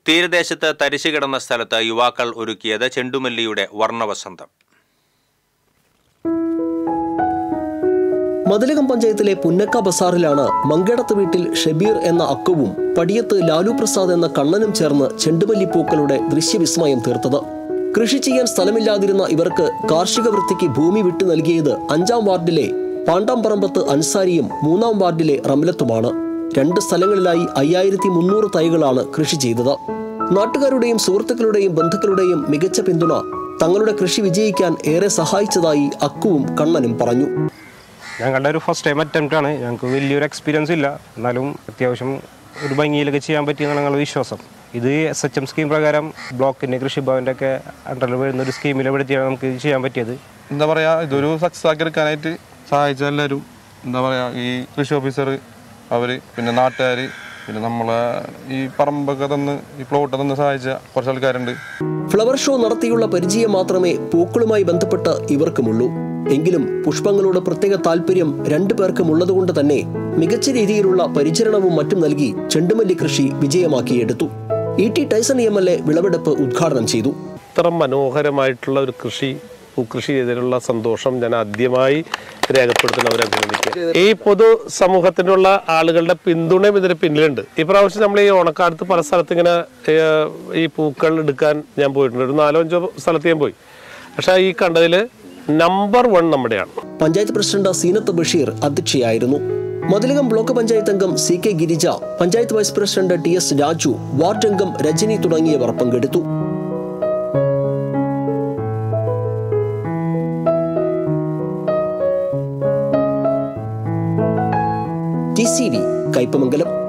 തീരദേശത്ത് തരിശു കിടന്ന സ്ഥലത്ത് യുവാക്കൾ ഒരുക്കിയത് ചെണ്ടുമല്ലിയുടെ വർണ്ണവസന്തം മതിലകം പഞ്ചായത്തിലെ പുന്നക്ക ബസാറിലാണ് മങ്കേടത്ത് വീട്ടിൽ ഷബീർ എന്ന അക്കുവും പടിയത്ത് ലാലു പ്രസാദ് എന്ന കണ്ണനും ചേർന്ന് ചെണ്ടുമല്ലി പൂക്കളുടെ ദൃശ്യവിസ്മയം തീർത്തത് കൃഷി ചെയ്യാൻ സ്ഥലമില്ലാതിരുന്ന ഇവർക്ക് കാർഷിക വൃത്തിക്ക് ഭൂമി വിട്ടു നൽകിയത് അഞ്ചാം വാർഡിലെ പാണ്ടാംപറമ്പത്ത് അൻസാരിയും മൂന്നാം വാർഡിലെ റംലത്തുമാണ് രണ്ട് സ്ഥലങ്ങളിലായി അയ്യായിരത്തി മുന്നൂറ് തൈകളാണ് കൃഷി ചെയ്തത് നാട്ടുകാരുടെയും സുഹൃത്തുക്കളുടെയും ബന്ധുക്കളുടെയും മികച്ച പിന്തുണ തങ്ങളുടെ കൃഷി വിജയിക്കാൻ ഏറെ സഹായിച്ചതായി അക്കുവും കണ്ണനും പറഞ്ഞു ഞങ്ങളുടെ ഒരു ഫസ്റ്റ് ടൈം അറ്റംപ്റ്റ് ആണ് ഞങ്ങൾക്ക് വലിയൊരു എക്സ്പീരിയൻസ് ഇല്ല എന്നാലും അത്യാവശ്യം ഒരു ഭംഗിയിലൊക്കെ ചെയ്യാൻ പറ്റിയെന്നാണ് ഞങ്ങളുടെ വിശ്വാസം ഇത് എസ് എച്ച് എം സ്കീം പ്രകാരം ബ്ലോക്കിൻ്റെ കൃഷിഭവൻ്റെ ഒക്കെ അണ്ടറിൽ വരുന്ന ഒരു സ്കീമിൽ പെടുത്തിയാണ് നമുക്ക് ഇത് ചെയ്യാൻ പറ്റിയത് എന്താ പറയാ ഇതൊരു സക്സസ് ആക്കി എടുക്കാനായിട്ട് സഹായിച്ച എല്ലാവരും എന്താ പറയാ ഈ കൃഷി ഓഫീസർ അവര് പിന്നെ നാട്ടുകാർ പിന്നെ നമ്മളെ ഈ പറമ്പൊക്കെ തന്ന് ഈ പ്ലോട്ട് തന്ന് സഹായിച്ച കുറച്ച് ആൾക്കാരുണ്ട് ഫ്ലവർ ഷോ നടത്തിയുള്ള പരിചയം മാത്രമേ പൂക്കളുമായി ബന്ധപ്പെട്ട് ഇവർക്കുമുള്ളൂ എങ്കിലും പുഷ്പങ്ങളോട് പ്രത്യേക താല്പര്യം രണ്ടു പേർക്കും ഉള്ളതുകൊണ്ട് തന്നെ മികച്ച രീതിയിലുള്ള പരിചരണവും മറ്റും നൽകി ചെണ്ടുമല്ലി കൃഷി വിജയമാക്കിയെടുത്തു E T Taison M L A വിളവെടുപ്പ് ഉദ്ഘാടനം ചെയ്തു ഇത്ര മനോഹരമായിട്ടുള്ള ഒരു കൃഷി പൂക്കൃഷി ചെയ്തതിനുള്ള സന്തോഷം ഞാൻ ആദ്യമായി രേഖപ്പെടുത്തുന്ന അവരെ അഭിനന്ദിക്കുക ഈ പൊതു സമൂഹത്തിനുള്ള ആളുകളുടെ പിന്തുണയും ഇതിന് പിന്നിലുണ്ട് ഈ പ്രാവശ്യം നമ്മൾ ഈ ഓണക്കാലത്ത് പല സ്ഥലത്ത് ഇങ്ങനെ ഏഹ്, ഈ പൂക്കൾ എടുക്കാൻ ഞാൻ പോയിട്ടുണ്ട് ഒരു നാലോ അഞ്ചോ സ്ഥലത്ത് ഞാൻ പോയി പക്ഷേ ഈ കണ്ടതിൽ നമ്പർ വൺ നമ്മുടെയാണ് പഞ്ചായത്ത് പ്രസിഡന്റ് സീനത്ത് ബഷീർ അധ്യക്ഷയായിരുന്നു മതിലകം ബ്ലോക്ക് പഞ്ചായത്ത് അംഗം C K Girija panchayat vice president T S Raju ward അംഗം രജനി തുടങ്ങിയവർ പങ്കെടുത്തു ടി സി വി കയ്പമംഗലം